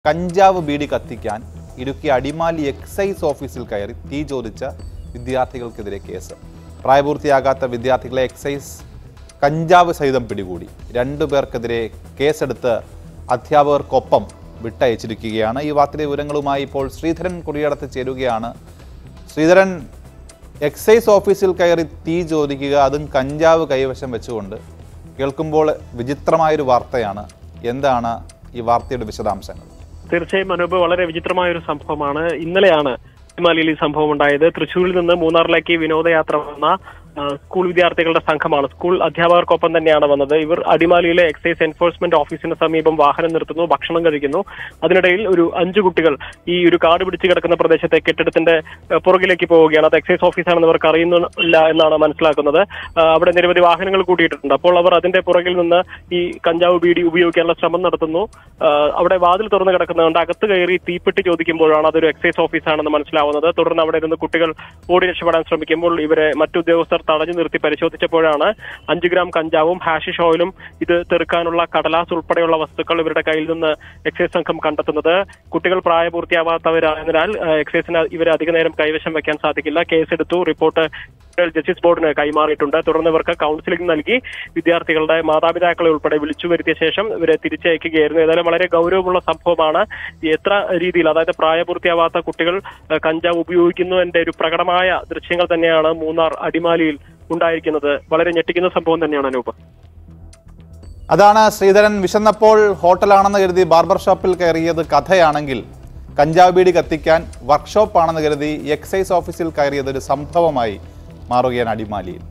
കഞ്ചാവ് ബീഡി കത്തിക്കാൻ ഇടുക്കി അടിമാലി എക്സൈസ് ഓഫീസിൽ കയറി തീ ചോദിച്ച വിദ്യാർത്ഥികൾക്കെതിരെ കേസ് പ്രായപൂർത്തിയാകാത്ത വിദ്യാർത്ഥികളെ എക്സൈസ് കഞ്ചാവ് സഹിതം പിടികൂടി രണ്ടു പേർക്കെതിരെ കേസെടുത്ത് അധ്യാപകർക്കൊപ്പം വിട്ടയച്ചിരിക്കുകയാണ് ഈ വാർത്തയിലെ വിവരങ്ങളുമായി ഇപ്പോൾ ശ്രീധരൻ കുടിയടത്ത് ചേരുകയാണ് ശ്രീധരൻ എക്സൈസ് ഓഫീസിൽ കയറി തീ ചോദിക്കുക അതും കഞ്ചാവ് കൈവശം വെച്ചുകൊണ്ട് കേൾക്കുമ്പോൾ വിചിത്രമായൊരു വാർത്തയാണ് എന്താണ് ഈ വാർത്തയുടെ വിശദാംശങ്ങൾ തീർച്ചയായും അനൂപ് വളരെ വിചിത്രമായ ഒരു സംഭവമാണ് ഇന്നലെയാണ് ഹിമാലയിൽ ഈ സംഭവം ഉണ്ടായത് തൃശ്ശൂരിൽ നിന്ന് മൂന്നാറിലേക്ക് വിനോദയാത്ര വന്ന ആ, സ്കൂൾ വിദ്യാർത്ഥികളുടെ സംഘമാണ് സ്കൂൾ അധ്യാപകർക്കൊപ്പം തന്നെയാണ് വന്നത് ഇവർ അടിമാലിയിലെ എക്സൈസ് എൻഫോഴ്സ്മെന്റ് ഓഫീസിന് സമീപം വാഹനം നിർത്തുന്നു ഭക്ഷണം കഴിക്കുന്നു അതിനിടയിൽ ഒരു അഞ്ചു കുട്ടികൾ ഈ ഒരു കാട് പിടിച്ച് കിടക്കുന്ന പ്രദേശത്തെ കെട്ടിടത്തിന്റെ ആ, പുറകിലേക്ക് പോവുകയാണ് അത് എക്സൈസ് ഓഫീസാണെന്ന് അവർക്ക് അറിയുന്നില്ല എന്നാണ് മനസ്സിലാക്കുന്നത് ആ, അവിടെ നിരവധി വാഹനങ്ങൾ കൂട്ടിയിട്ടുണ്ട് അപ്പോൾ അവർ അതിന്റെ പുറകിൽ നിന്ന് ഈ കഞ്ചാവ് ബീഡി ഉപയോഗിക്കാനുള്ള ശ്രമം നടത്തുന്നു ആ, അവിടെ വാതിൽ തുറന്ന് കിടക്കുന്നതുകൊണ്ട് അകത്ത് കയറി തീപ്പെട്ടി ചോദിക്കുമ്പോഴാണ് അതൊരു എക്സൈസ് ഓഫീസാണെന്ന് മനസ്സിലാവുന്നത് തുടർന്ന് അവിടെ നിന്ന് കുട്ടികൾ ഓടി രക്ഷപ്പെടാൻ ശ്രമിക്കുമ്പോൾ ഇവരെ മറ്റു ഉദ്യോഗസ്ഥർ തടഞ്ഞു നിർത്തി പരിശോധിച്ചപ്പോഴാണ് അഞ്ച് ഗ്രാം കഞ്ചാവും ഹാഷിഷ് ഓയിലും ഇത് തെറുക്കാനുള്ള കടലാസ് ഉൾപ്പെടെയുള്ള വസ്തുക്കൾ ഇവരുടെ കയ്യിൽ നിന്ന് എക്സൈസ് സംഘം കണ്ടെത്തുന്നത് കുട്ടികൾ പ്രായപൂർത്തിയാവാത്തവരായതിനാൽ ആ, എക്സൈസിന് ഇവരെ അധിക നേരം കൈവശം വെക്കാൻ സാധിക്കില്ല കേസെടുത്തു റിപ്പോർട്ട് ജസ്റ്റിസ് ബോർഡിന് കൈമാറിയിട്ടുണ്ട് തുടർന്ന് ഇവർക്ക് കൗൺസിലിംഗ് നൽകി വിദ്യാർത്ഥികളുടെ മാതാപിതാക്കളെ ഉൾപ്പെടെ വിളിച്ചു വരുത്തിയ ശേഷം ഇവരെ തിരിച്ചയക്കുകയായിരുന്നു ഏതായാലും വളരെ ഗൗരവമുള്ള സംഭവമാണ് എത്ര രീതിയിൽ അതായത് പ്രായപൂർത്തിയാവാത്ത കുട്ടികൾ ആ, കഞ്ചാവ് ഉപയോഗിക്കുന്നതിന്റെ ഒരു പ്രകടമായ ദൃശ്യങ്ങൾ തന്നെയാണ് മൂന്നാർ അടിമാലിയിൽ ഉണ്ടായിരിക്കുന്നത് വളരെ ഞെട്ടിക്കുന്ന സംഭവം തന്നെയാണ് അനൂപ് അതാണ് ശ്രീധരൻ വിശന്നപ്പോൾ ഹോട്ടലാണെന്ന് കരുതി ബാർബർ ഷോപ്പിൽ കയറിയത് കഥയാണെങ്കിൽ കഞ്ചാവ് ബീഡി കത്തിക്കാൻ വർക്ക്ഷോപ്പാണെന്ന് കരുതി എക്സൈസ് ഓഫീസിൽ കയറിയത് ഒരു സംഭവമായി മാറുകയാണ് അടിമാലിയിൽ